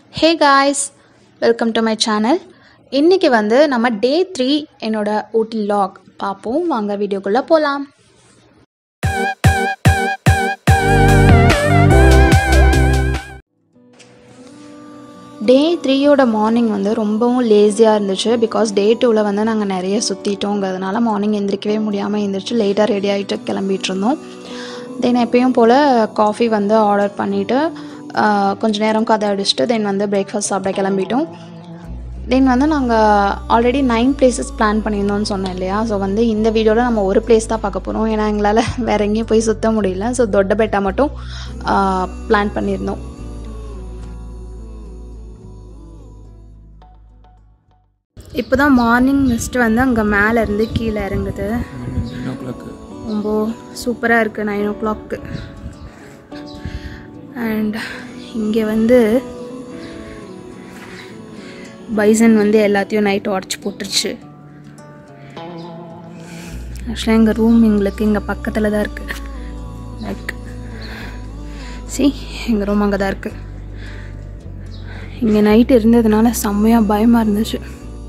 Hey guys welcome to my channel இன்றைக்கி வந்து நம்ம டே த்ரீ என்னோட ஊட்டி லாக் பார்ப்போம் வாங்க வீடியோக்குள்ளே போகலாம் டே த்ரீயோட மார்னிங் வந்து ரொம்பவும் லேசியாக இருந்துச்சு பிகாஸ் டே டூவில் வந்து நாங்கள் நிறைய சுற்றிட்டோங்கிறதுனால மார்னிங் எந்திரிக்கவே முடியாமல் எழுந்திரிச்சு லேட்டாக ரெடி ஆகிட்டு கிளம்பிட்டு இருந்தோம் தென் எப்பயும் போல் காஃபி வந்து ஆர்டர் பண்ணிவிட்டு கொஞ்ச நேரம் கதை அடிச்சுட்டு தென் வந்து பிரேக்ஃபாஸ்ட் சாப்பிட கிளம்பிட்டோம் தென் வந்து நாங்கள் ஆல்ரெடி நைன் பிளேசஸ் பிளான் பண்ணியிருந்தோம்னு சொன்னேன் இல்லையா ஸோ வந்து இந்த வீடியோவில் நம்ம ஒரு பிளேஸ் தான் பார்க்க போகிறோம் ஏன்னா எங்களால் வேறு எங்கேயும் போய் சுற்ற முடியல ஸோ தொட்டபெட்டா மட்டும் பிளான் பண்ணியிருந்தோம் இப்போ தான் மார்னிங் மிஸ்ட் வந்து அங்கே மேலே இருந்து கீழே இறங்குது நைன் ஓ கிளாக்கு ரொம்ப சூப்பராக இருக்குது நைன் ஓ கிளாக்கு அண்ட் இங்கே வந்து பைசன் வந்து எல்லாத்தையும் நைட் உடச்சி போட்டுருச்சு ஆக்சுவலாக எங்கள் ரூம் எங்களுக்கு இங்கே பக்கத்தில் தான் இருக்குது லைக் சி எங்கள் ரூம் அங்கே தான் இருக்குது இங்கே நைட் இருந்ததுனால செம்மையாக பயமாக இருந்துச்சு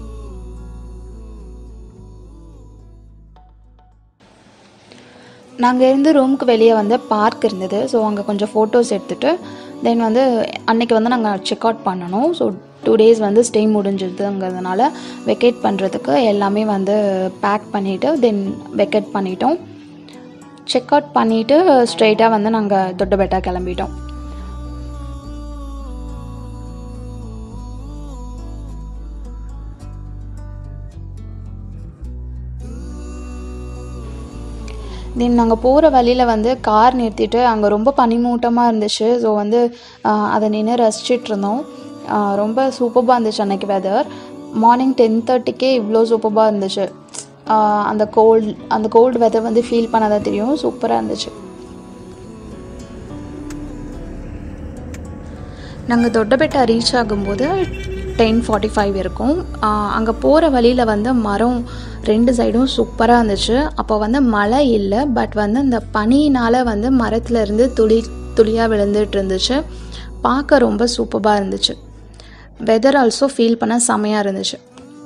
நாங்கள் இருந்து ரூமுக்கு வெளியே வந்து பார்க் இருந்தது ஸோ அங்கே கொஞ்சம் ஃபோட்டோஸ் எடுத்துகிட்டு தென் வந்து அன்னைக்கு வந்து நாங்கள் செக் அவுட் பண்ணணும் ஸோ டூ டேஸ் வந்து ஸ்டே முடிஞ்சதுங்கிறதுனால வெக்கேட் பண்ணுறதுக்கு எல்லாமே வந்து பேக் பண்ணிவிட்டு தென் வெக்கேட் பண்ணிட்டோம் செக் அவுட் பண்ணிவிட்டு ஸ்ட்ரெயிட்டாக வந்து நாங்கள் தொட்டபெட்டா கிளம்பிட்டோம் தென் நாங்கள் போகிற வழியில் வந்து கார் நிறுத்திட்டு அங்கே ரொம்ப பனிமூட்டமாக இருந்துச்சு ஸோ வந்து ஆஹ், அதை நின்று ரசிச்சிட்டு இருந்தோம் ஆஹ், ரொம்ப சூப்பராக இருந்துச்சு அன்னைக்கு வெதர் மார்னிங் டென் தேர்ட்டிக்கே இவ்வளோ சூப்பராக இருந்துச்சு ஆஹ், அந்த கோல்ட் அந்த கோல்டு வெதர் வந்து ஃபீல் பண்ணதான் தெரியும் சூப்பராக இருந்துச்சு நாங்கள் தொட்டபெட்டா ரீச் ஆகும்போது டென் ஃபார்ட்டி ஃபைவ் இருக்கும் அங்கே போகிற வழியில் வந்து மரம் ரெண்டு சைடும் சூப்பராக இருந்துச்சு அப்போ வந்து மழை இல்லை பட் வந்து அந்த பனியினால் வந்து மரத்துல இருந்து துளி துளியாக விழுந்துட்டு இருந்துச்சு பார்க்க ரொம்ப சூப்பராக இருந்துச்சு வெதர் ஆல்சோ ஃபீல் பண்ண செமையாக இருந்துச்சு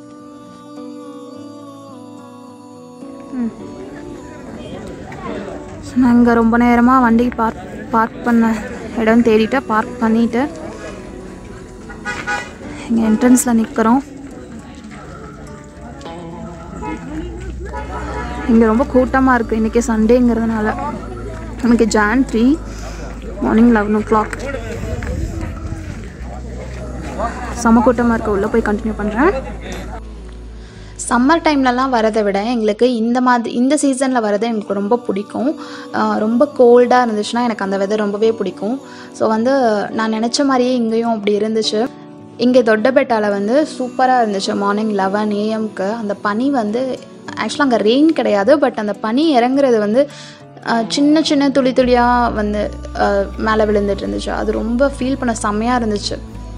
நாங்கள் ரொம்ப நேரமாக வண்டி பார்க் பார்க் பண்ண இடம் தேடிட்டு பார்க் பண்ணிவிட்டு இங்கே என்ட்ரன்ஸில் நிற்கிறோம் இங்கே ரொம்ப கூட்டமாக இருக்குது இன்றைக்கி சண்டேங்கிறதுனால இன்னைக்கு ஜான் three morning eleven o'clock செம கூட்டமாக இருக்குது உள்ளே போய் கண்டினியூ பண்ணுறேன் சம்மர் டைம்லலாம் வரதை விட எங்களுக்கு இந்த மாதிரி இந்த சீசனில் வரது எங்களுக்கு ரொம்ப பிடிக்கும் ஆஹ் ரொம்ப கோல்டாக இருந்துச்சுன்னா எனக்கு அந்த வெதர் ரொம்பவே பிடிக்கும் ஸோ வந்து நான் நினச்ச மாதிரியே இங்கேயும் அப்படி இருந்துச்சு இங்கே தொட்டபெட்டாவில் வந்து சூப்பராக இருந்துச்சு மார்னிங் லெவன் ஏஎம்க்கு அந்த பனி வந்து ஆக்சுவலாக அங்கே ரெயின் கிடையாது பட் அந்த பனி இறங்குறது வந்து ஆஹ் சின்ன சின்ன துளி துளியாக வந்து ஆஹ் மேலே விழுந்துட்டு இருந்துச்சு அது ரொம்ப ஃபீல் பண்ண செம்மையாக இருந்துச்சு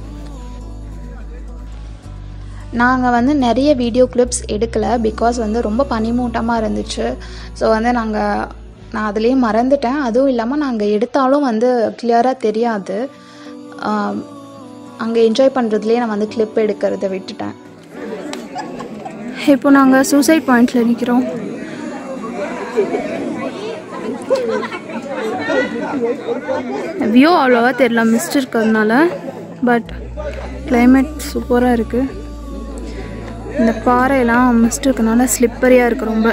நாங்கள் வந்து நிறைய வீடியோ கிளிப்ஸ் எடுக்கலை பிகாஸ் வந்து ரொம்ப பனிமூட்டமாக இருந்துச்சு ஸோ வந்து நாங்கள் நான் அதுலேயே மறந்துட்டேன் அதுவும் இல்லாமல் நாங்கள் எடுத்தாலும் வந்து கிளியராக தெரியாது அங்கே என்ஜாய் பண்ணுறதுலேயே நான் வந்து கிளிப் எடுக்கிறத விட்டுட்டேன் இப்போ நாங்கள் சூசைட் பாயிண்டில் நிற்கிறோம் வியூ அவ்வளோவா தெரியல மிஸ்ட் இருக்கிறதுனால பட் climate சூப்பராக இருக்குது இந்த பாறையெல்லாம் மிஸ்ட் இருக்கனால ஸ்லிப்பரியாக இருக்குது ரொம்ப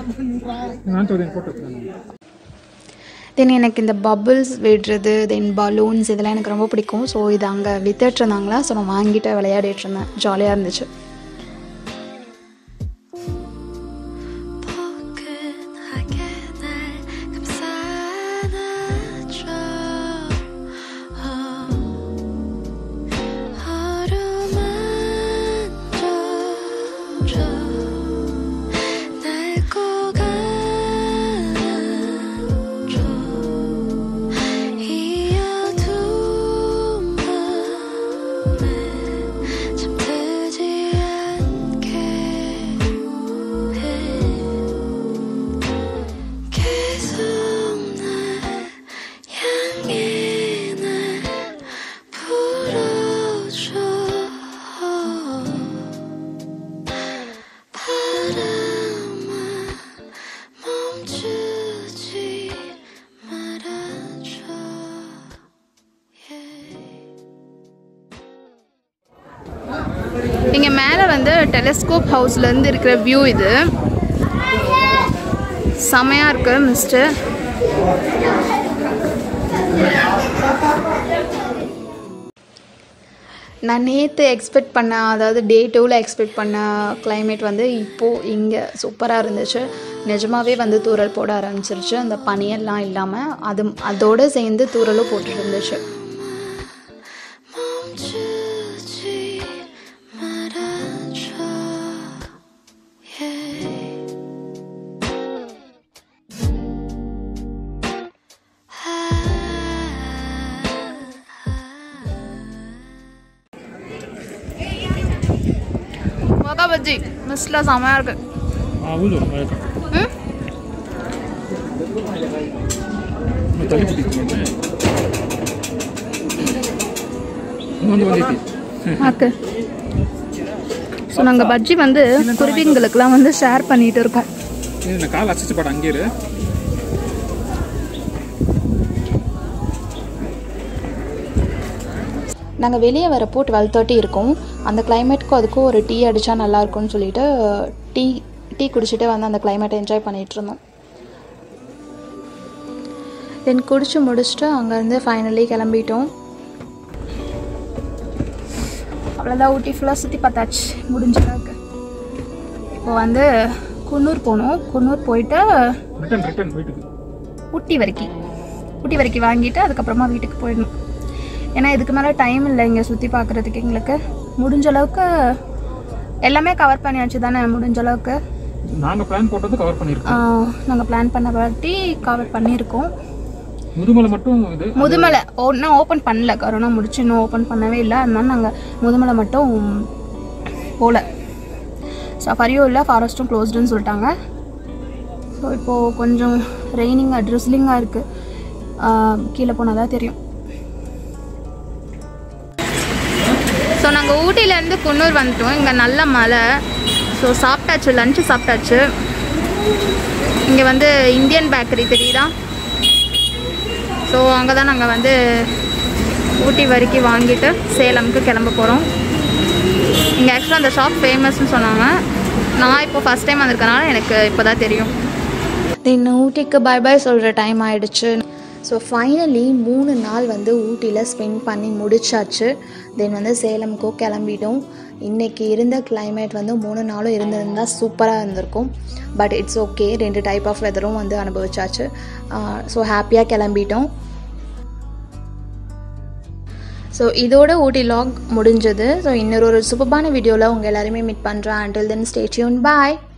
தென் எனக்கு இந்த பபுள்ஸ் விடுறது தென் பலூன்ஸ் இதெல்லாம் எனக்கு ரொம்ப பிடிக்கும் ஸோ இது அங்கே வித்துட்டு இருந்தாங்களா ஸோ நான் வாங்கிட்டு விளையாடிட்டு இருந்தேன் ஜாலியாக இருந்துச்சு 포근하게 날 감싸안아줘 어루만져줘 날 꼭 안아줘 이 어두운 밤에 잠들지 இங்கே மேலே வந்து டெலிஸ்கோப் ஹவுஸ்லேருந்து இருக்கிற வியூ இது செமையாக இருக்கு மிஸ்ட்டு நான் நேற்று எக்ஸ்பெக்ட் பண்ண அதாவது டே டூவில் எக்ஸ்பெக்ட் பண்ண climate வந்து இப்போது இங்கே சூப்பராக இருந்துச்சு நிஜமாவே வந்து தூறல் போட ஆரம்பிச்சிருச்சு அந்த பனியெல்லாம் இல்லாமல் அது அதோடு சேர்ந்து தூறலும் போட்டுட்டு இருந்துச்சு 멈추지 말아줘 yeah. மொகா பஜ்ஜி மிஸ்டில் செமையாக இருக்கு 아, 오죠. 알겠다. 응? 뭐 달리지도 있겠네. இன்னொன்று வந்துட்டு ஆக்கு ஸோ நாங்கள் பஜ்ஜி வந்து குருவிங்களுக்கெல்லாம் வந்து ஷேர் பண்ணிட்டு இருக்கோம் இது நான் கால் அசைச்சு பாடு அங்கே இரு நாங்கள் வெளியே வரப்போ டுவெல் தேர்ட்டி இருக்கும் அந்த கிளைமேட்டுக்கும் அதுக்கும் ஒரு டீ அடித்தா நல்லாயிருக்கும்னு சொல்லிட்டு டீ டீ குடிச்சிட்டு வந்து அந்த கிளைமேட்டை என்ஜாய் பண்ணிகிட்டு இருந்தோம் தென் குடிச்சு முடிச்சுட்டு அங்கேருந்து ஃபைனலி கிளம்பிட்டோம் அவ்வளோதான் ஊட்டி ஃபுல்லாக சுற்றி பார்த்தாச்சு முடிஞ்சதாக இப்போ வந்து குன்னூர் போகணும் குன்னூர் போயிட்டு ரிட்டன் ரிட்டன் வீட்டுக்கு ஊட்டி வரைக்கும் ஊட்டி வரைக்கும் வாங்கிட்டு அதுக்கப்புறமா வீட்டுக்கு போயிடணும் ஏன்னா இதுக்கு மேலே டைம் இல்லை இங்கே சுற்றி பார்க்குறதுக்கு எங்களுக்கு முடிஞ்ச அளவுக்கு எல்லாமே கவர் பண்ணியாச்சு தானே முடிஞ்ச அளவுக்கு நாங்கள் பிளான் போட்டது கவர் பண்ணியிருக்கோம் நாங்கள் பிளான் பண்ண வாட்டி கவர் பண்ணியிருக்கோம் முதுமலை மட்டும் இது முதுமலை இன்னும் ஓப்பன் பண்ணல கரோனா முடிச்சு இன்னும் ஓப்பன் பண்ணவே இல்லை அதனால நாங்கள் முதுமலை மட்டும் போகல சஃபாரியும் இல்லை ஃபாரஸ்ட்டும் க்ளோஸ்டுன்னு சொல்லிட்டாங்க ஸோ இப்போது கொஞ்சம் ரெய்னிங்காக ட்ரிஸ்லிங்காக இருக்குது கீழே போனால் தான் தெரியும் ஸோ நாங்கள் ஊட்டியிலேருந்து குன்னூர் வந்துட்டோம் இங்கே நல்ல மழை ஸோ சாப்பிட்டாச்சு லஞ்சு சாப்பிட்டாச்சு இங்கே வந்து இந்தியன் பேக்கரி தெரியுதா ஸோ அங்கே தான் நாங்கள் வந்து ஊட்டி வரைக்கும் வாங்கிட்டு சேலமுக்கு கிளம்ப போகிறோம் இங்கே ஆக்சுவலாக அந்த ஷாப் ஃபேமஸ்னு சொன்னாங்க நான் இப்போ ஃபஸ்ட் டைம் வந்திருக்கனால எனக்கு இப்போ தான் தெரியும் தென் ஊட்டிக்கு பை பை சொல்கிற டைம் ஆயிடுச்சு ஸோ ஃபைனலி மூணு நாள் வந்து ஊட்டியில் ஸ்பெண்ட் பண்ணி முடிச்சாச்சு தென் வந்து சேலமுக்கோ கிளம்பிட்டோம் இன்றைக்கி இருந்த climate வந்து மூணு நாளும் இருந்திருந்தா சூப்பராக இருந்திருக்கும் பட் இட்ஸ் ஓகே ரெண்டு டைப் ஆஃப் வெதரும் வந்து அனுபவிச்சாச்சு ஸோ ஹாப்பியாக கிளம்பிட்டோம் ஸோ இதோட ஊட்டி லாக் முடிஞ்சது ஸோ இன்னொரு ஒரு சூப்பரான வீடியோவில் உங்கள் எல்லாருமே மீட் பண்ணுறேன் அண்டில் தென் ஸ்டே டியூன் பாய்